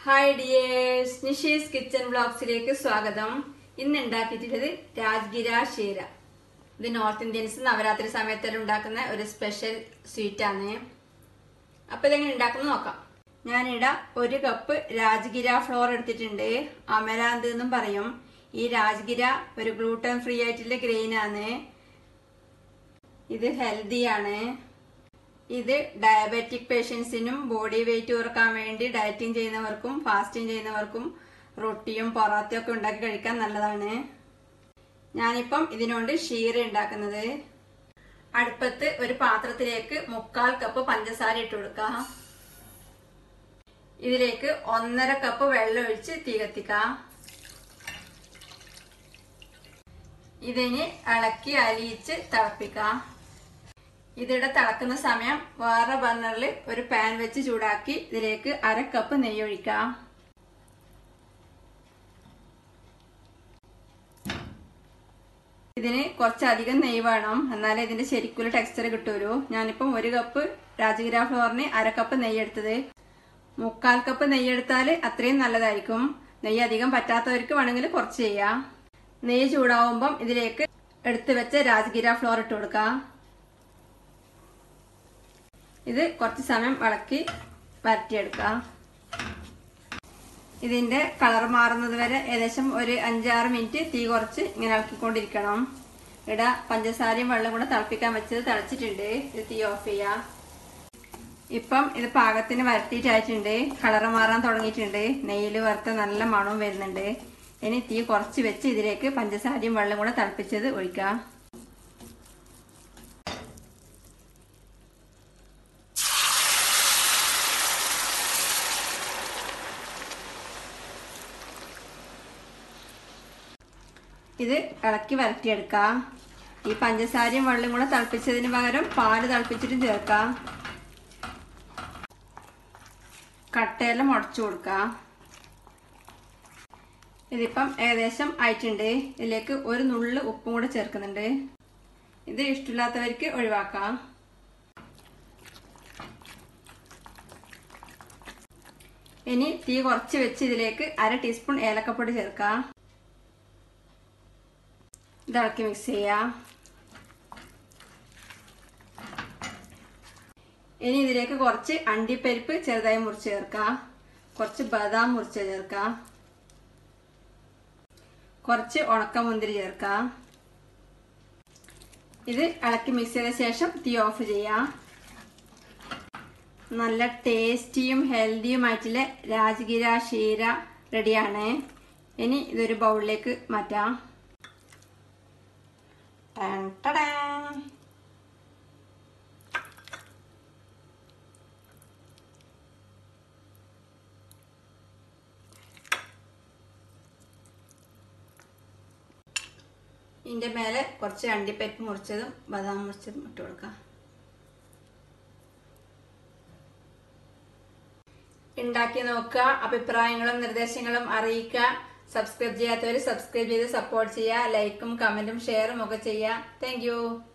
hi dears Nishi's kitchen ബ്ലോഗ്സിലേക്ക് സ്വാഗതം ഇന്ന് ഉണ്ടാക്കിയിട്ടുള്ളത് രാജ്ഗിര ഷീര ഇത് നോർത്ത് ഇന്ത്യൻസ് നവരാത്രി സമയത്തെല്ലാം ഉണ്ടാക്കുന്ന ഒരു സ്പെഷ്യൽ സ്വീറ്റ് ആണ് അപ്പൊ ഇതെങ്ങനെ ഉണ്ടാക്കുന്നത് നോക്കാം ഞാനിവിടെ ഒരു കപ്പ് രാജ്ഗിര ഫ്ലോർ എടുത്തിട്ടുണ്ട് അമരാന്ത് എന്നും പറയും ഈ രാജ്ഗിര ഒരു ഗ്ലൂട്ടൻ ഫ്രീ ആയിട്ടുള്ള ഗ്രെയിൻ ആണ് ഇത് ഹെൽത്തി ആണ് ഇത് ഡയബറ്റിക് പേഷ്യൻസിനും ബോഡി വെയിറ്റ് കുറക്കാൻ വേണ്ടി ഡയറ്റിംഗ് ചെയ്യുന്നവർക്കും ഫാസ്റ്റിംഗ് ചെയ്യുന്നവർക്കും റൊട്ടിയും പൊറാത്തയും ഒക്കെ ഉണ്ടാക്കി കഴിക്കാൻ നല്ലതാണ് ഞാനിപ്പം ഇതിനുകൊണ്ട് ഷീര ഉണ്ടാക്കുന്നത് അടുപ്പത്ത് ഒരു പാത്രത്തിലേക്ക് മുക്കാൽ കപ്പ് പഞ്ചസാര ഇട്ട് കൊടുക്കാം ഇതിലേക്ക് ഒന്നര കപ്പ് വെള്ളം ഒഴിച്ച് തീ കത്തിക്കാം ഇതിന് ഇളക്കി അലിയിച്ച് തിളപ്പിക്കാം ഇതിടെ തിളക്കുന്ന സമയം വേറെ ബർണറിൽ ഒരു പാൻ വെച്ച് ചൂടാക്കി ഇതിലേക്ക് അര കപ്പ് നെയ്യ് ഒഴിക്കാം ഇതിന് കുറച്ചധികം നെയ്യ് വേണം എന്നാലേ ഇതിന്റെ ശരിക്കുള്ള ടെക്സ്ചർ കിട്ടൂലൂ ഞാനിപ്പം ഒരു കപ്പ് രാജഗിര ഫ്ലോറിന് അര കപ്പ് നെയ്യ് എടുത്തത് മുക്കാൽ കപ്പ് നെയ്യ് എടുത്താൽ അത്രയും നല്ലതായിരിക്കും നെയ്യ് അധികം പറ്റാത്തവർക്ക് വേണമെങ്കിൽ കുറച്ച് ചെയ്യാം നെയ്യ് ചൂടാവുമ്പം ഇതിലേക്ക് എടുത്തു വെച്ച രാജഗിര ഫ്ലോർ ഇട്ട് കൊടുക്കാം ഇത് കുറച്ച് സമയം ഇളക്കി വരട്ടിയെടുക്കാം ഇതിന്റെ കളർ മാറുന്നത് വരെ ഏകദേശം ഒരു അഞ്ചാറ് മിനിറ്റ് തീ കുറച്ച് ഇങ്ങനെ ഇളക്കിക്കൊണ്ടിരിക്കണം ഇട പഞ്ചസാരയും വെള്ളം കൂടെ തിളപ്പിക്കാൻ വെച്ചത് തിളച്ചിട്ടുണ്ട് ഇത് തീ ഓഫ് ചെയ്യാം ഇപ്പം ഇത് പാകത്തിന് വരട്ടിയിട്ടായിട്ടുണ്ട് കളർ മാറാൻ തുടങ്ങിയിട്ടുണ്ട് നെയ്യിൽ വറുത്ത നല്ല മണവും വരുന്നുണ്ട് ഇനി തീ കുറച്ച് വെച്ച് ഇതിലേക്ക് പഞ്ചസാരയും വെള്ളം കൂടെ തിളപ്പിച്ചത് ഒഴിക്കാം ഇത് ഇളക്കി വരട്ടിയെടുക്കാം ഈ പഞ്ചസാരയും വെള്ളം കൂടെ തിളപ്പിച്ചതിന് പകരം പാല് തിളപ്പിച്ചിട്ടും ചേർക്കാം കട്ടയെല്ലാം ഉടച്ചു കൊടുക്കാം ഇതിപ്പം ഏകദേശം ആയിട്ടുണ്ട് ഇതിലേക്ക് ഒരു നുള്ള് ഉപ്പും കൂടെ ചേർക്കുന്നുണ്ട് ഇത് ഇഷ്ടമില്ലാത്തവർക്ക് ഒഴിവാക്കാം ഇനി തീ കുറച്ച് വെച്ച് ഇതിലേക്ക് അര ടീസ്പൂൺ ഏലക്കപ്പൊടി ചേർക്കാം ഇളക്കി മിക്സ് ചെയ്യാം ഇനി ഇതിലേക്ക് കുറച്ച് അണ്ടിപ്പരിപ്പ് ചെറുതായി മുറിച്ച് ചേർക്കാം കുറച്ച് ബദാം മുറിച്ച് ചേർക്കാം കുറച്ച് ഉണക്കമുന്തിരി ചേർക്കാം ഇത് ഇളക്കി മിക്സ് ചെയ്ത ശേഷം തീ ഓഫ് ചെയ്യാം നല്ല ടേസ്റ്റിയും ഹെൽത്തിയുമായിട്ടുള്ള രാജഗിര ക്ഷീര റെഡിയാണ് ഇനി ഇതൊരു ബൗളിലേക്ക് മാറ്റാം ഇതിന്റെ മേലെ കുറച്ച് അണ്ടിപ്പരിപ്പ് മുറിച്ചതും ബദാം മുറിച്ചതും ഇട്ട് കൊടുക്കാം ഉണ്ടാക്കി നോക്കുക അഭിപ്രായങ്ങളും നിർദ്ദേശങ്ങളും അറിയിക്കുക സബ്സ്ക്രൈബ് ചെയ്യാത്തവർ സബ്സ്ക്രൈബ് ചെയ്ത് സപ്പോർട്ട് ചെയ്യുക ലൈക്കും കമന്റും ഷെയറും ഒക്കെ ചെയ്യുക താങ്ക്